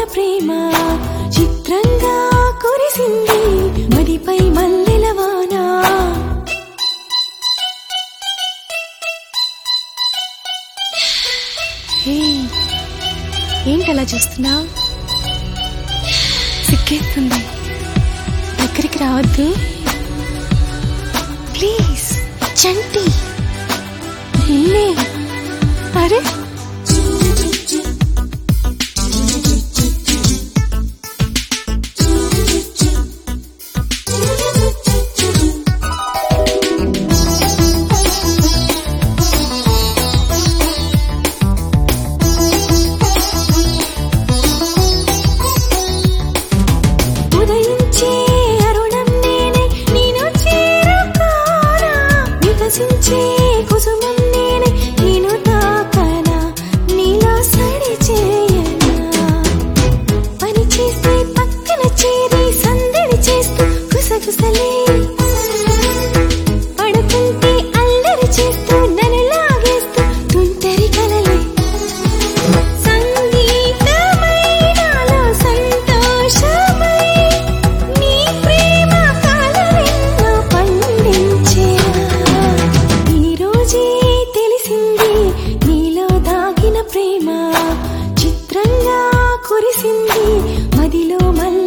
ప్రేమ చిత్రంగా కురిసింది మదిపై మల్లెల వాన హే, ఏంటలా చూస్తున్నా సిగ్గేస్తుంది దగ్గరికి రావద్దు ప్లీజ్ చంటి నిన్నే అరే ఉదయించే అరుణం నేనే నేను చేరుకోనా వికసించే కుసుమం నేనే నేను తాకనా నీలో సడి చేయనా పని చేస్తే పక్కన చేరి సందడి చేస్తూ కుసకుసలే పడుకుంటే అల్లరి చేస్తూ నన్ను లాగేస్తూ తుంటరి కలలే సంగీతమై నాలో సంతోషమై నీ ప్రేమ కలలెన్నో పండించేరా ఈ రోజే తెలిసింది నీలో దాగిన ప్రేమ చిత్రంగా కురిసింది మదిలో మల్ల